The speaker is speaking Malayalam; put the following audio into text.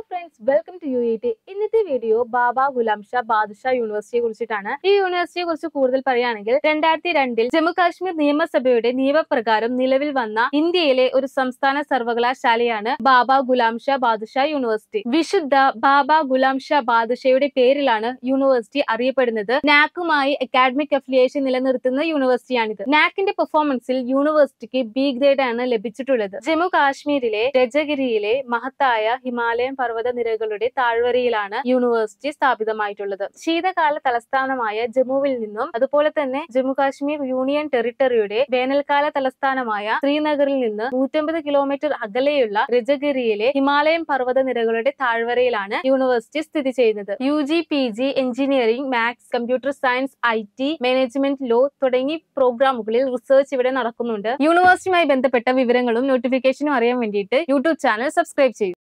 friends welcome to U E T ഇന്നത്തെ വീഡിയോ ബാബ ഗുലാം ഷാ ബാദുഷാ യൂണിവേഴ്സിറ്റിയെ കുറിച്ചിട്ടാണ് ഈ യൂണിവേഴ്സിറ്റിയെ കുറിച്ച് കൂടുതൽ പറയുകയാണെങ്കിൽ രണ്ടായിരത്തി രണ്ടിൽ ജമ്മു കാശ്മീർ നിയമസഭയുടെ നിയമപ്രകാരം നിലവിൽ വന്ന ഇന്ത്യയിലെ ഒരു സംസ്ഥാന സർവകലാശാലയാണ് ബാബ ഗുലാം ഷാ ബാദുഷാ യൂണിവേഴ്സിറ്റി വിശുദ്ധ ബാബ ഗുലാം ഷാ ബാദുഷയുടെ പേരിലാണ് യൂണിവേഴ്സിറ്റി അറിയപ്പെടുന്നത് നാക്കുമായി അക്കാഡമിക് അഫിലിയേഷൻ നിലനിർത്തുന്ന യൂണിവേഴ്സിറ്റിയാണിത് നാക്കിന്റെ പെർഫോമൻസിൽ യൂണിവേഴ്സിറ്റിക്ക് ബി ഗ്രേഡ് ആണ് ലഭിച്ചിട്ടുള്ളത് ജമ്മു കാശ്മീരിലെ രജഗിരിയിലെ മഹത്തായ ഹിമാലയൻ പർവ്വത നിരകളുടെ താഴ്വരയിലാണ് യൂണിവേഴ്സിറ്റി സ്ഥാപിതമായിട്ടുള്ളത് ശീതകാല തലസ്ഥാനമായ ജമ്മുവിൽ നിന്നും അതുപോലെ തന്നെ ജമ്മു കാശ്മീർ യൂണിയൻ ടെറിട്ടറിയുടെ വേനൽക്കാല തലസ്ഥാനമായ ശ്രീനഗറിൽ നിന്ന് നൂറ്റമ്പത് കിലോമീറ്റർ അകലെയുള്ള രജഗിരിയിലെ ഹിമാലയൻ പർവ്വത നിരകളുടെ താഴ്വരയിലാണ് യൂണിവേഴ്സിറ്റി സ്ഥിതി ചെയ്യുന്നത് U G P G engineering maths computer science I T management law തുടങ്ങി പ്രോഗ്രാമുകളിൽ റിസർച്ച് ഇവിടെ നടക്കുന്നുണ്ട് യൂണിവേഴ്സിറ്റിയുമായി ബന്ധപ്പെട്ട വിവരങ്ങളും നോട്ടിഫിക്കേഷനും അറിയാൻ വേണ്ടിയിട്ട് യൂട്യൂബ് ചാനൽ സബ്സ്ക്രൈബ് ചെയ്യും